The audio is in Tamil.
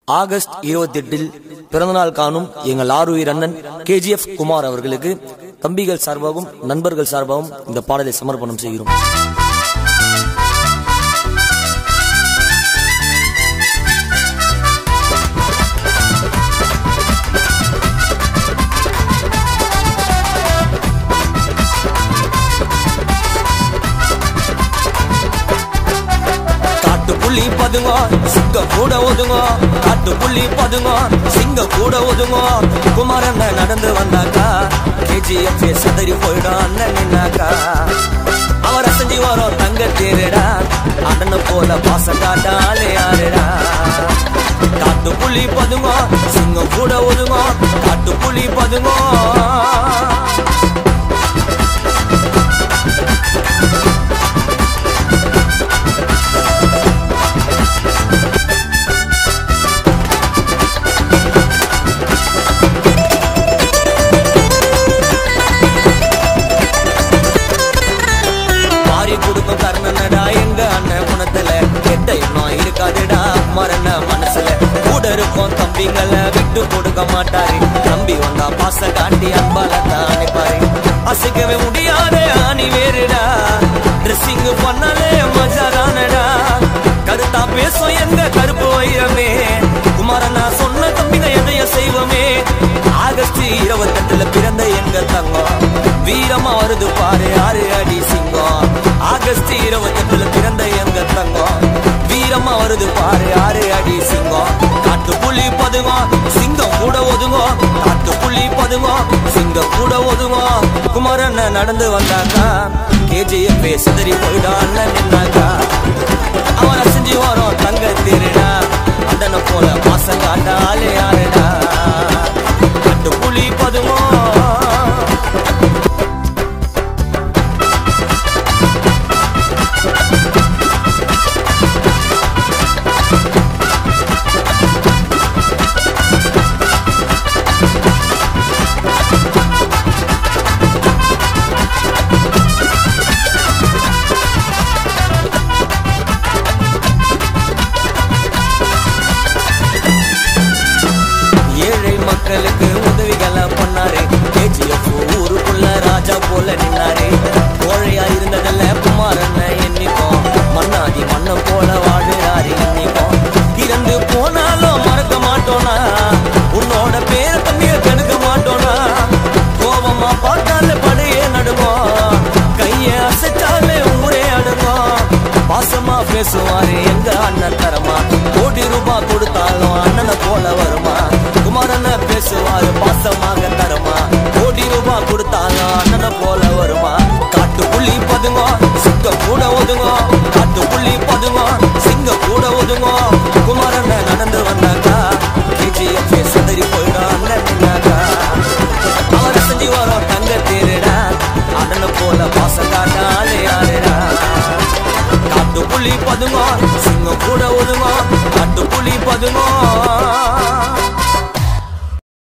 ஆகஸ்ட் இருபத்தி எட்டில் பிறந்தநாள் காணும் எங்கள் ஆறுயிர் அண்ணன் கேஜிஎஃப் குமார் அவர்களுக்கு தம்பிகள் சார்பாகவும் நண்பர்கள் சார்பாகவும் இந்த பாடலை சமர்ப்பணம் செய்கிறோம் காட்டு புள்ளி பதுங்க சிங்க கூட ஒதுங்க காட்டு புள்ளி பதுங்க சிங்க கூட ஒதுங்க குமாரண்ண நடந்து வந்தாக்கா கேஜிஎஃப் சிதறி போயிடும் அண்ணன் நின்னாக்கா அவர் அசஞ்சி வரும் தங்க தேருடா அண்ணனை போல பாசம் காட்டாலே யாருடா காட்டு புள்ளி பதுங்க சிங்கம் கூட ஒதுங்க காட்டு புள்ளி பதுங்க மாறி கொடுக்கும் கர்ணனடா எங்க அண்ணன் குணத்துல கெட்ட எண்ணம் இருக்காதுடா மரண மனசுல கூட இருக்கும் தம்பிங்களை விட்டு கொடுக்க மாட்டாரு நம்பி வந்தா பாச காட்டி அன்பால தான் அனுப்பாரு அசைக்கவே முடியாத ஆணி வேறுடா ட்ரெஸ்ஸிங் பண்ணாலே மஜாரானடா கருத்தா பேசும் எங்க கருப்பு வைரமே குமாரண்ணா சொன்ன தம்பிங்க எதைய செய்வோமே ஆகஸ்ட் இருபத்தெட்டுல பிறந்த எங்க தங்கம் வீரமா வருது பாரு ஆறு அடி சிங்கம் ஆகஸ்ட் இருபத்தெட்டுல பிறந்த எங்க தங்கம் வீரமா வருது பாரு ஆறு அடி சிங்கம் காட்டு புலி பதுங்கும் சிங்கம் கூட ஒதுங்கும் காட்டு புலி பதுங்கும் சிங்கம் கூட ஒதுங்கும் குமரன் நடந்து வந்தாக்கா கேஜிஎஃப் சிதறி போயிடும் அண்ணன் நின்னாக்கா அவன் அசைஞ்சு வரும் தங்க திருடா அண்டனை போல பாசம் காட்ட ஆளே யாருடா காட்டு புலி பதுங்கும் ஏழை மக்களுக்கு உதவிகளை பண்ணாரு கேஜிஎஃப் ஊருக்குள்ள ராஜா போல நின்னாரு கோழையா இருந்ததில்ல குமாரன் எண்ணிப்போம் மன்னாதி மன்னன் போல வாழுறாரு எண்ணிப்போம் இறந்து போனாலும் மறக்க மாட்டோனா உன்னோட பேர தம்பிய கெடுக்க மாட்டோனா கோபமா பார்த்தாலே படையே நடுவோம் கைய அசைச்சாலே ஊரே அடுங்கும் பாசமா பேசுவாரு எங்க அண்ணன் தரமா கோடி ரூபாய் கொடுத்தாலும் அண்ணனை போல வருமா குமாரண்ண பேசுவாரு பாசமாக தரமா கோடி ரூபாய் கொடுத்தாலும் அண்ணனை போல வருமா காட்டு புள்ளி பதுங்க சிங்க கூட ஒதுங்க காட்டு புள்ளி பதுங்க சிங்க கூட ஒதுங்க குமாரண்ண நடந்து வந்தாக்கா கேஜிஎஃப் சிதறி போயிடும் அண்ணன் நின்னாக்கா அவரை செஞ்சு வரும் தங்க தேருடா அண்ணனை போல பாசம் காட்டாலே யாருடா காட்டு புலி பதுங்க சிங்கம் கூட ஒதுங்க காட்டு புலி பதுங்க